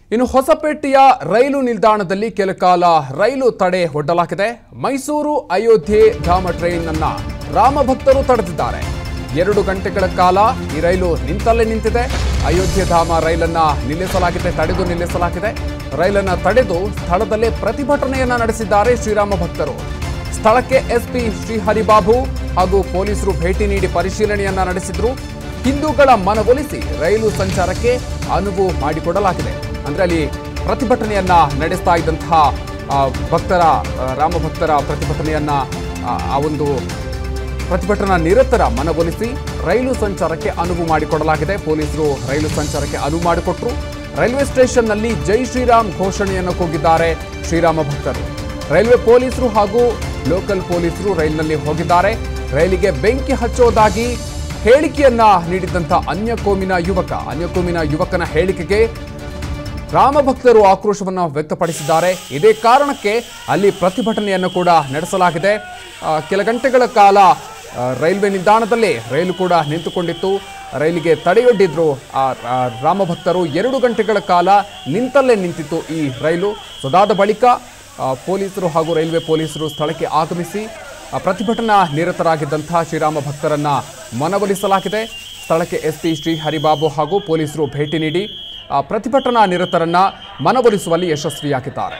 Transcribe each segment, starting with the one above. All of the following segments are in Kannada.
ಇನ್ನು ಹೊಸಪೇಟೆಯ ರೈಲು ನಿಲ್ದಾಣದಲ್ಲಿ ಕೆಲ ಕಾಲ ರೈಲು ತಡೆ ಒಡ್ಡಲಾಗಿದೆ ಮೈಸೂರು ಅಯೋಧ್ಯೆ ಧಾಮ ಟ್ರೈನ್ ಅನ್ನ ರಾಮ ಭಕ್ತರು ತಡೆದಿದ್ದಾರೆ ಎರಡು ಗಂಟೆಗಳ ಕಾಲ ಈ ರೈಲು ನಿಂತಲ್ಲೇ ನಿಂತಿದೆ ಅಯೋಧ್ಯೆ ಧಾಮ ರೈಲನ್ನ ನಿಲ್ಲಿಸಲಾಗಿದೆ ತಡೆದು ನಿಲ್ಲಿಸಲಾಗಿದೆ ರೈಲನ್ನ ತಡೆದು ಸ್ಥಳದಲ್ಲೇ ಪ್ರತಿಭಟನೆಯನ್ನ ನಡೆಸಿದ್ದಾರೆ ಶ್ರೀರಾಮ ಭಕ್ತರು ಸ್ಥಳಕ್ಕೆ ಎಸ್ಪಿ ಶ್ರೀಹರಿಬಾಬು ಹಾಗೂ ಪೊಲೀಸರು ಭೇಟಿ ನೀಡಿ ಪರಿಶೀಲನೆಯನ್ನ ನಡೆಸಿದ್ರು ಹಿಂದೂಗಳ ಮನವೊಲಿಸಿ ರೈಲು ಸಂಚಾರಕ್ಕೆ ಅನುವು ಮಾಡಿಕೊಡಲಾಗಿದೆ ಅಂದ್ರೆ ಅಲ್ಲಿ ಪ್ರತಿಭಟನೆಯನ್ನ ನಡೆಸ್ತಾ ಇದ್ದಂತಹ ಆ, ಭಕ್ತರ ಆ, ರಾಮ ಭಕ್ತರ ಪ್ರತಿಭಟನೆಯನ್ನ ಆ, ಆ ಒಂದು ಪ್ರತಿಭಟನಾ ನಿರತರ ಮನವೊಲಿಸಿ ರೈಲು ಸಂಚಾರಕ್ಕೆ ಅನುವು ಮಾಡಿಕೊಡಲಾಗಿದೆ ಪೊಲೀಸರು ರೈಲು ಸಂಚಾರಕ್ಕೆ ಅನುವು ಮಾಡಿಕೊಟ್ರು ರೈಲ್ವೆ ಸ್ಟೇಷನ್ನಲ್ಲಿ ಜೈ ಶ್ರೀರಾಮ್ ಘೋಷಣೆಯನ್ನು ಕೂಗಿದ್ದಾರೆ ಶ್ರೀರಾಮ ಭಕ್ತರು ರೈಲ್ವೆ ಪೊಲೀಸರು ಹಾಗೂ ಲೋಕಲ್ ಪೊಲೀಸರು ರೈಲಿನಲ್ಲಿ ಹೋಗಿದ್ದಾರೆ ರೈಲಿಗೆ ಬೆಂಕಿ ಹಚ್ಚೋದಾಗಿ ಹೇಳಿಕೆಯನ್ನ ನೀಡಿದಂಥ ಅನ್ಯ ಕೋಮಿನ ಯುವಕ ಅನ್ಯ ಕೋಮಿನ ಯುವಕನ ಹೇಳಿಕೆಗೆ ರಾಮ ಭಕ್ತರು ಆಕ್ರೋಶವನ್ನು ವ್ಯಕ್ತಪಡಿಸಿದ್ದಾರೆ ಇದೇ ಕಾರಣಕ್ಕೆ ಅಲ್ಲಿ ಪ್ರತಿಭಟನೆಯನ್ನು ಕೂಡ ನಡೆಸಲಾಗಿದೆ ಆ, ಕೆಲ ಗಂಟೆಗಳ ಕಾಲ ಆ, ರೈಲ್ವೆ ನಿಲ್ದಾಣದಲ್ಲೇ ರೈಲು ಕೂಡ ನಿಂತುಕೊಂಡಿತ್ತು ರೈಲಿಗೆ ತಡೆಯೊಡ್ಡಿದ್ರು ಆ ಆ, ರಾಮ ಭಕ್ತರು ಎರಡು ಗಂಟೆಗಳ ಕಾಲ ನಿಂತಲ್ಲೇ ನಿಂತಿತ್ತು ಈ ರೈಲು ಸದಾದ ಬಳಿಕ ಆ, ಪೊಲೀಸರು ಹಾಗೂ ರೈಲ್ವೆ ಪೊಲೀಸರು ಸ್ಥಳಕ್ಕೆ ಆಗಮಿಸಿ ಆ, ಪ್ರತಿಭಟನಾ ನಿರತರಾಗಿದ್ದಂತಹ ಶ್ರೀರಾಮ ಭಕ್ತರನ್ನ ಮನವೊಲಿಸಲಾಗಿದೆ ಸ್ಥಳಕ್ಕೆ ಎಸ್ಪಿ ಶ್ರೀ ಹರಿಬಾಬು ಹಾಗೂ ಪೊಲೀಸರು ಭೇಟಿ ನೀಡಿ ಆ, ಪ್ರತಿಭಟನಾ ನಿರತರನ್ನ ಮನವೊಲಿಸುವಲ್ಲಿ ಯಶಸ್ವಿಯಾಗಿದ್ದಾರೆ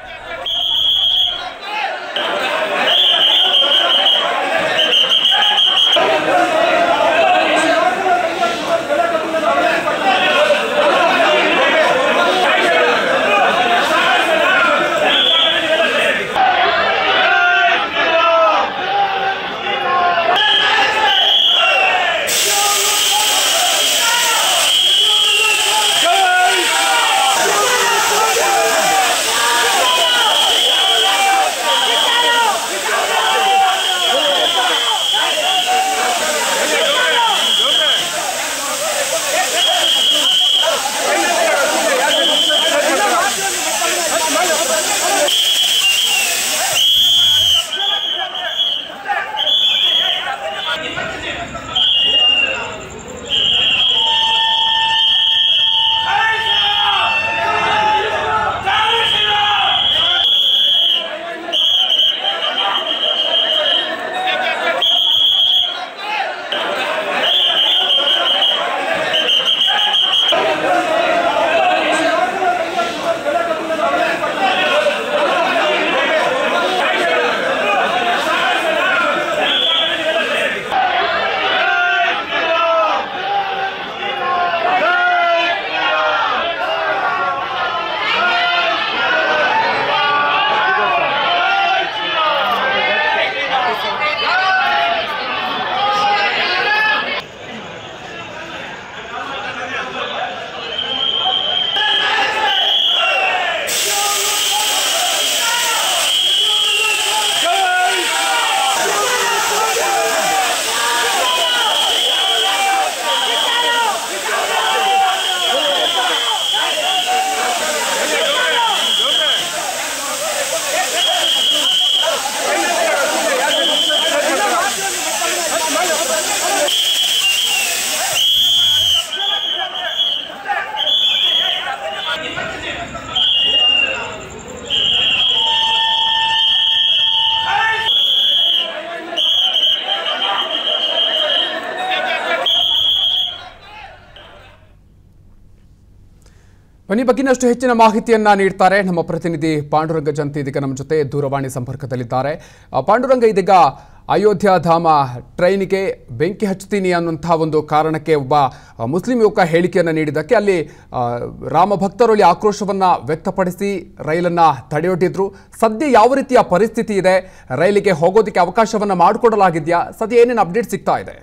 ಬನ್ನಿ ಬಗ್ಗಿನಷ್ಟು ಹೆಚ್ಚಿನ ಮಾಹಿತಿಯನ್ನ ನೀಡ್ತಾರೆ ನಮ್ಮ ಪ್ರತಿನಿಧಿ ಪಾಂಡುರಂಗ ಜಂತಿ ಇದೀಗ ನಮ್ಮ ಜೊತೆ ದೂರವಾಣಿ ಸಂಪರ್ಕದಲ್ಲಿದ್ದಾರೆ ಆ, ಪಾಂಡುರಂಗ ಇದೀಗ ಅಯೋಧ್ಯ ಧಾಮ ಟ್ರೈನಿಗೆ ಬೆಂಕಿ ಹಚ್ತೀನಿ ಅನ್ನುವಂತಹ ಒಂದು ಕಾರಣಕ್ಕೆ ಒಬ್ಬ ಆ, ಮುಸ್ಲಿಂ ಯುವಕ ಹೇಳಿಕೆಯನ್ನು ನೀಡಿದ್ದಕ್ಕೆ ಅಲ್ಲಿ ಆ, ರಾಮ ಭಕ್ತರು ಅಲ್ಲಿ ಆಕ್ರೋಶವನ್ನ ವ್ಯಕ್ತಪಡಿಸಿ ರೈಲನ್ನ ತಡೆಯೊಡ್ಡಿದ್ರು ಸದ್ಯ ಯಾವ ರೀತಿಯ ಪರಿಸ್ಥಿತಿ ಇದೆ ರೈಲಿಗೆ ಹೋಗೋದಕ್ಕೆ ಅವಕಾಶವನ್ನ ಮಾಡಿಕೊಡಲಾಗಿದೆಯಾ ಸದ್ಯ ಏನೇನು ಅಪ್ಡೇಟ್ ಸಿಗ್ತಾ ಇದೆ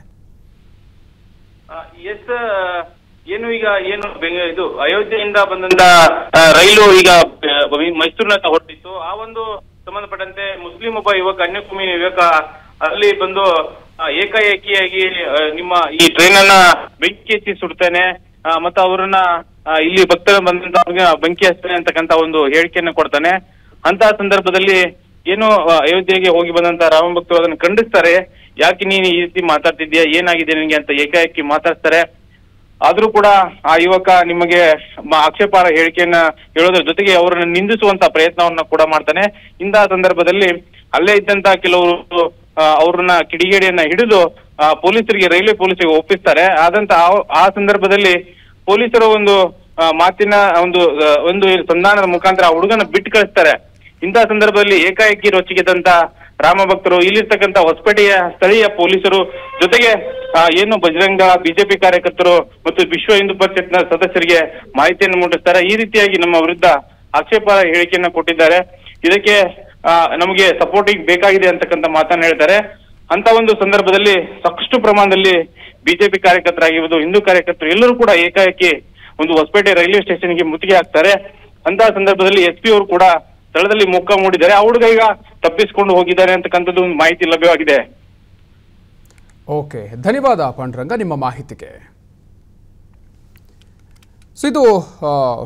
ಎಸ್ ಏನು ಈಗ ಏನು ಬೆಂಗ- ಇದು ಅಯೋಧ್ಯೆಯಿಂದ ಬಂದಂತ ಆ, ರೈಲು ಈಗ ಆ, ಮೈಸೂರಿನತ್ತ ಹೊರಟಿತ್ತು ಆ ಒಂದು ಸಂಬಂಧಪಟ್ಟಂತೆ ಮುಸ್ಲಿಂ ಒಬ್ಬ ಯುವಕ ಅನ್ಯಕುಮಿ ಯುವಕ ಅಲ್ಲಿ ಬಂದು ಆ, ಏಕಾಏಕಿಯಾಗಿ ಆ, ನಿಮ್ಮ ಈ ಟ್ರೈನ್ ಅನ್ನ ಬೆಂಕಿ ಹಚ್ಚಿ ಸುಡ್ತೇನೆ ಆ, ಮತ್ತು ಅವರನ್ನ ಆ, ಇಲ್ಲಿ ಭಕ್ತರು ಬಂದಂತ ಅವ್ರಿಗೆ ಬೆಂಕಿ ಹಚ್ತೇನೆ ಅಂತಕ್ಕಂತ ಒಂದು ಹೇಳಿಕೆಯನ್ನ ಕೊಡ್ತಾನೆ ಅಂತ ಸಂದರ್ಭದಲ್ಲಿ ಏನು ಆ, ಅಯೋಧ್ಯೆಗೆ ಹೋಗಿ ಬಂದಂತ ರಾಮ ಭಕ್ತರು ಅದನ್ನು ಖಂಡಿಸ್ತಾರೆ ಯಾಕೆ ನೀನು ಈ ರೀತಿ ಮಾತಾಡ್ತಿದ್ಯಾ ಏನಾಗಿದೆ ನಿನಗೆ ಅಂತ ಏಕಾಏಕಿ ಮಾತಾಡ್ತಾರೆ ಆದ್ರೂ ಕೂಡ ಆ ಯುವಕ ನಿಮಗೆ ಮ- ಆಕ್ಷೇಪಾರ್ಹ ಹೇಳಿಕೆಯನ್ನ ಹೇಳೋದ್ರ ಜೊತೆಗೆ ಅವರನ್ನ ನಿಂದಿಸುವಂತ ಪ್ರಯತ್ನವನ್ನ ಕೂಡ ಮಾಡ್ತಾನೆ ಇಂತಹ ಸಂದರ್ಭದಲ್ಲಿ ಅಲ್ಲೇ ಇದ್ದಂತ ಕೆಲವರು ಆ, ಅವ್ರನ್ನ ಕಿಡಿಗೇಡಿಯನ್ನ ಹಿಡಿದು ಆ, ಪೊಲೀಸರಿಗೆ ರೈಲ್ವೆ ಪೊಲೀಸರಿಗೆ ಒಪ್ಪಿಸ್ತಾರೆ ಆದಂತ ಆ- ಆ ಸಂದರ್ಭದಲ್ಲಿ ಪೊಲೀಸರ ಒಂದು ಆ, ಮಾತಿನ ಒಂದು ಆ, ಒಂದು ಸಂಧಾನದ ಮುಖಾಂತರ ಆ ಹುಡುಗನ ಬಿಟ್ಟು ಕಳಿಸ್ತಾರೆ ಇಂತಹ ಸಂದರ್ಭದಲ್ಲಿ ಏಕಾಏಕಿ ರೊಚ್ಚಿಗೆದಂತ ರಾಮ ಭಕ್ತರು ಇಲ್ಲಿರ್ತಕ್ಕಂಥ ಹೊಸಪೇಟೆಯ ಸ್ಥಳೀಯ ಪೊಲೀಸರು ಜೊತೆಗೆ ಆ, ಏನು ಬಜರಂಗ ಬಿಜೆಪಿ ಕಾರ್ಯಕರ್ತರು ಮತ್ತು ವಿಶ್ವ ಹಿಂದೂ ಪರಿಷತ್ನ ಸದಸ್ಯರಿಗೆ ಮಾಹಿತಿಯನ್ನು ಮುಟ್ಟಿಸ್ತಾರೆ ಈ ರೀತಿಯಾಗಿ ನಮ್ಮ ವಿರುದ್ಧ ಆಕ್ಷೇಪಾರ್ಹ ಹೇಳಿಕೆಯನ್ನ ಕೊಟ್ಟಿದ್ದಾರೆ ಇದಕ್ಕೆ ಆ, ನಮಗೆ ಸಪೋರ್ಟಿಂಗ್ ಬೇಕಾಗಿದೆ ಅಂತಕ್ಕಂಥ ಮಾತನ್ನ ಹೇಳ್ತಾರೆ ಅಂತ ಒಂದು ಸಂದರ್ಭದಲ್ಲಿ ಸಾಕಷ್ಟು ಪ್ರಮಾಣದಲ್ಲಿ ಬಿಜೆಪಿ ಕಾರ್ಯಕರ್ತರಾಗಿರ್ಬೋದು ಹಿಂದೂ ಕಾರ್ಯಕರ್ತರು ಎಲ್ಲರೂ ಕೂಡ ಏಕಾಏಕಿ ಒಂದು ಹೊಸಪೇಟೆ ರೈಲ್ವೆ ಸ್ಟೇಷನ್ಗೆ ಮುತ್ತಿಗೆ ಹಾಕ್ತಾರೆ ಅಂತಹ ಸಂದರ್ಭದಲ್ಲಿ ಎಸ್ ಪಿ ಅವರು ಕೂಡ ಸ್ಥಳದಲ್ಲಿ ಮೊಕ್ಕ ಮೂಡಿದ್ದಾರೆ ಆ ಹುಡುಗ ಈಗ ತಪ್ಪಿಸಿಕೊಂಡು ಹೋಗಿದ್ದಾರೆ ಅಂತಕ್ಕಂಥದ್ದು ಒಂದು ಮಾಹಿತಿ ಲಭ್ಯವಾಗಿದೆ ಓಕೆ ಧನ್ಯವಾದ ಪಾಂಡುರಂಗ ನಿಮ್ಮ ಮಾಹಿತಿಗೆ ಸೊ ಇದು ಆ,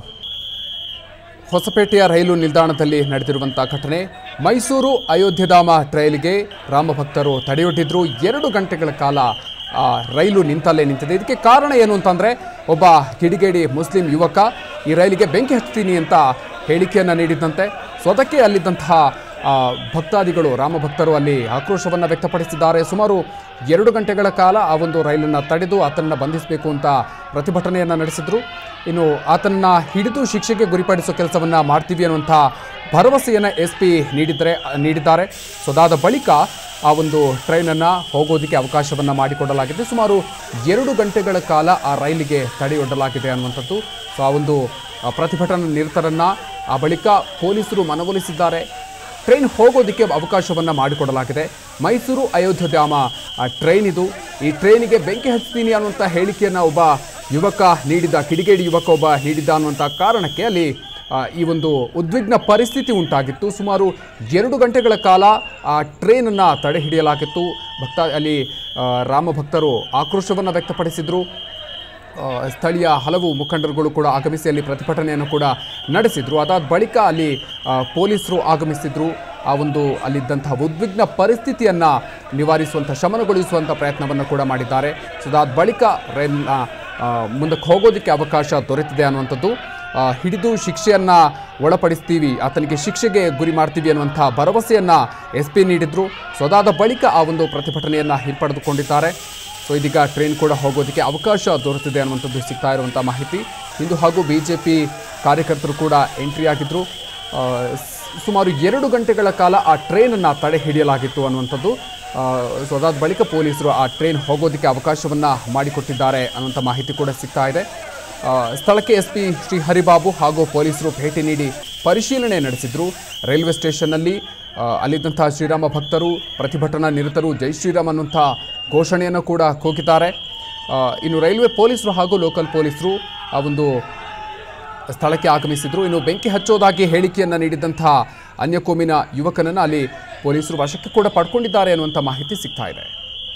ಹೊಸಪೇಟೆಯ ರೈಲು ನಿಲ್ದಾಣದಲ್ಲಿ ನಡೆದಿರುವಂಥ ಘಟನೆ ಮೈಸೂರು ಅಯೋಧ್ಯಧಾಮ ಟ್ರೈಲಿಗೆ ರಾಮಭಕ್ತರು ತಡೆಯೊಡ್ಡಿದ್ರು ಎರಡು ಗಂಟೆಗಳ ಕಾಲ ಆ, ರೈಲು ನಿಂತಲ್ಲೇ ನಿಂತಿದೆ ಇದಕ್ಕೆ ಕಾರಣ ಏನು ಅಂತಂದರೆ ಒಬ್ಬ ಕಿಡಿಗೇಡಿ ಮುಸ್ಲಿಂ ಯುವಕ ಈ ರೈಲಿಗೆ ಬೆಂಕಿ ಹಚ್ತೀನಿ ಅಂತ ಹೇಳಿಕೆಯನ್ನು ನೀಡಿದಂತೆ ಸ್ವತಕ್ಕೆ ಅಲ್ಲಿದ್ದಂತಹ ಆ, ಭಕ್ತಾದಿಗಳು ರಾಮಭಕ್ತರು ಅಲ್ಲಿ ಆಕ್ರೋಶವನ್ನು ವ್ಯಕ್ತಪಡಿಸಿದ್ದಾರೆ ಸುಮಾರು ಎರಡು ಗಂಟೆಗಳ ಕಾಲ ಆ ಒಂದು ರೈಲನ್ನು ತಡೆದು ಆತನನ್ನು ಬಂಧಿಸಬೇಕು ಅಂತ ಪ್ರತಿಭಟನೆಯನ್ನು ನಡೆಸಿದ್ರು ಇನ್ನು ಆತನನ್ನ ಹಿಡಿದು ಶಿಕ್ಷೆಗೆ ಗುರಿಪಡಿಸೋ ಕೆಲಸವನ್ನು ಮಾಡ್ತೀವಿ ಅನ್ನುವಂಥ ಭರವಸೆಯನ್ನು ಎಸ್ ಪಿ ನೀಡಿದರೆ ನೀಡಿದ್ದಾರೆ ಸೊದಾದ ಬಳಿಕ ಆ ಒಂದು ಟ್ರೈನನ್ನು ಹೋಗೋದಕ್ಕೆ ಅವಕಾಶವನ್ನು ಮಾಡಿಕೊಡಲಾಗಿದೆ ಸುಮಾರು ಎರಡು ಗಂಟೆಗಳ ಕಾಲ ಆ ರೈಲಿಗೆ ತಡೆಯೊಡ್ಡಲಾಗಿದೆ ಅನ್ನುವಂಥದ್ದು ಸೊ ಆ ಒಂದು ಆ, ಪ್ರತಿಭಟನಾ ನಿರತರನ್ನು ಆ ಬಳಿಕ ಪೊಲೀಸರು ಮನವೊಲಿಸಿದ್ದಾರೆ ಟ್ರೈನ್ ಹೋಗೋದಕ್ಕೆ ಅವಕಾಶವನ್ನು ಮಾಡಿಕೊಡಲಾಗಿದೆ ಮೈಸೂರು ಅಯೋಧ್ಯಧಾಮ ಆ ಟ್ರೈನ್ ಇದು ಈ ಟ್ರೈನಿಗೆ ಬೆಂಕಿ ಹಚ್ತೀನಿ ಅನ್ನುವಂಥ ಹೇಳಿಕೆಯನ್ನು ಒಬ್ಬ ಯುವಕ ನೀಡಿದ ಕಿಡಿಗೇಡಿ ಯುವಕ ಒಬ್ಬ ನೀಡಿದ್ದ ಅನ್ನುವಂಥ ಕಾರಣಕ್ಕೆ ಅಲ್ಲಿ ಆ, ಈ ಒಂದು ಉದ್ವಿಗ್ನ ಪರಿಸ್ಥಿತಿ ಉಂಟಾಗಿತ್ತು ಸುಮಾರು ಎರಡು ಗಂಟೆಗಳ ಕಾಲ ಆ ಟ್ರೈನನ್ನು ತಡೆ ಹಿಡಿಯಲಾಗಿತ್ತು ಭಕ್ತ ಅಲ್ಲಿ ಆ, ರಾಮ ಭಕ್ತರು ಆಕ್ರೋಶವನ್ನು ವ್ಯಕ್ತಪಡಿಸಿದರು ಆ, ಸ್ಥಳೀಯ ಹಲವು ಮುಖಂಡರುಗಳು ಕೂಡ ಆಗಮಿಸಿ ಅಲ್ಲಿ ಪ್ರತಿಭಟನೆಯನ್ನು ಕೂಡ ನಡೆಸಿದ್ರು ಅದಾದ ಬಳಿಕ ಅಲ್ಲಿ ಆ, ಪೊಲೀಸರು ಆಗಮಿಸಿದ್ರು ಆ ಒಂದು ಅಲ್ಲಿದ್ದಂತಹ ಉದ್ವಿಗ್ನ ಪರಿಸ್ಥಿತಿಯನ್ನು ನಿವಾರಿಸುವಂಥ ಶಮನಗೊಳಿಸುವಂಥ ಪ್ರಯತ್ನವನ್ನು ಕೂಡ ಮಾಡಿದ್ದಾರೆ ಸೊ ಅದಾದ ಬಳಿಕ ರೈಲ್ನ ಆ, ಮುಂದಕ್ಕೆ ಹೋಗೋದಕ್ಕೆ ಅವಕಾಶ ದೊರೆತಿದೆ ಅನ್ನುವಂಥದ್ದು ಆ, ಹಿಡಿದು ಶಿಕ್ಷೆಯನ್ನು ಒಳಪಡಿಸ್ತೀವಿ ಆತನಿಗೆ ಶಿಕ್ಷೆಗೆ ಗುರಿ ಮಾಡ್ತೀವಿ ಅನ್ನುವಂಥ ಭರವಸೆಯನ್ನು ಎಸ್ ಪಿ ನೀಡಿದ್ರು ಸೊ ಅದಾದ ಬಳಿಕ ಆ ಒಂದು ಪ್ರತಿಭಟನೆಯನ್ನು ಹಿಂಪಡೆದುಕೊಂಡಿದ್ದಾರೆ ಸೊ ಇದೀಗ ಟ್ರೈನ್ ಕೂಡ ಹೋಗೋದಕ್ಕೆ ಅವಕಾಶ ದೊರೆತಿದೆ ಅನ್ನುವಂಥದ್ದು ಸಿಗ್ತಾ ಇರುವಂಥ ಮಾಹಿತಿ ಇಂದು ಹಾಗೂ ಬಿ ಜೆ ಪಿ ಕಾರ್ಯಕರ್ತರು ಕೂಡ ಎಂಟ್ರಿ ಆಗಿದ್ದರು ಆ, ಸ್- ಸುಮಾರು ಎರಡು ಗಂಟೆಗಳ ಕಾಲ ಆ ಟ್ರೈನನ್ನು ತಡೆ ಹಿಡಿಯಲಾಗಿತ್ತು ಅನ್ನುವಂಥದ್ದು ಆ, ಸೊ ಅದಾದ ಬಳಿಕ ಪೊಲೀಸರು ಆ ಟ್ರೈನ್ ಹೋಗೋದಕ್ಕೆ ಅವಕಾಶವನ್ನು ಮಾಡಿಕೊಟ್ಟಿದ್ದಾರೆ ಅನ್ನುವಂಥ ಮಾಹಿತಿ ಕೂಡ ಸಿಗ್ತಾ ಇದೆ ಆ, ಸ್ಥಳಕ್ಕೆ ಎಸ್ ಪಿ ಶ್ರೀ ಹರಿಬಾಬು ಹಾಗೂ ಪೊಲೀಸರು ಭೇಟಿ ನೀಡಿ ಪರಿಶೀಲನೆ ನಡೆಸಿದ್ರು ರೈಲ್ವೆ ಸ್ಟೇಷನ್ನಲ್ಲಿ ಆ, ಅಲ್ಲಿದ್ದಂಥ ಶ್ರೀರಾಮ ಭಕ್ತರು ಪ್ರತಿಭಟನಾ ನಿರತರು ಜೈ ಶ್ರೀರಾಮ್ ಅನ್ನುವಂಥ ಘೋಷಣೆಯನ್ನು ಕೂಡ ಕೂಗಿದ್ದಾರೆ ಆ, ಇನ್ನು ರೈಲ್ವೆ ಪೊಲೀಸರು ಹಾಗೂ ಲೋಕಲ್ ಪೊಲೀಸರು ಆ ಒಂದು ಸ್ಥಳಕ್ಕೆ ಆಗಮಿಸಿದ್ರು ಇನ್ನು ಬೆಂಕಿ ಹಚ್ಚೋದಾಗಿ ಹೇಳಿಕೆಯನ್ನು ನೀಡಿದಂತಹ ಅನ್ಯಕೋಮಿನ ಯುವಕನನ್ನು ಅಲ್ಲಿ ಪೊಲೀಸರು ವಶಕ್ಕೆ ಕೂಡ ಪಡ್ಕೊಂಡಿದ್ದಾರೆ ಅನ್ನುವಂಥ ಮಾಹಿತಿ ಸಿಗ್ತಾ ಇದೆ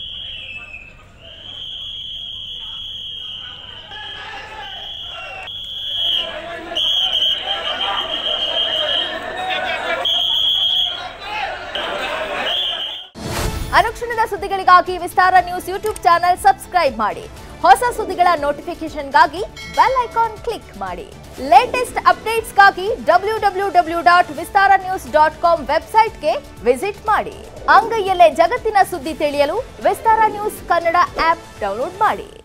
ಅನುಕ್ಷಣದ ಸುದ್ದಿಗಳಿಗಾಗಿ Vistara news YouTube channel subscribe ಮಾಡಿ ಹೊಸ ಸುದ್ದಿಗಳ ನೋಟಿಫಿಕೇಶನ್ಗಾಗಿ ಬೆಲ್ ಐಕಾನ್ ಕ್ಲಿಕ್ ಮಾಡಿ ಲೇಟೆಸ್ಟ್ ಅಪ್ಡೇಟ್ಸ್ಗಾಗಿ W W W dot Vistara news dot com ವೆಬ್ಸೈಟ್ಗೆ ವಿಸಿಟ್ ಮಾಡಿ ಅಂಗೈಯಲ್ಲೇ ಜಗತ್ತಿನ ಸುದ್ದಿ ತಿಳಿಯಲು Vistara news Kannada app download ಮಾಡಿ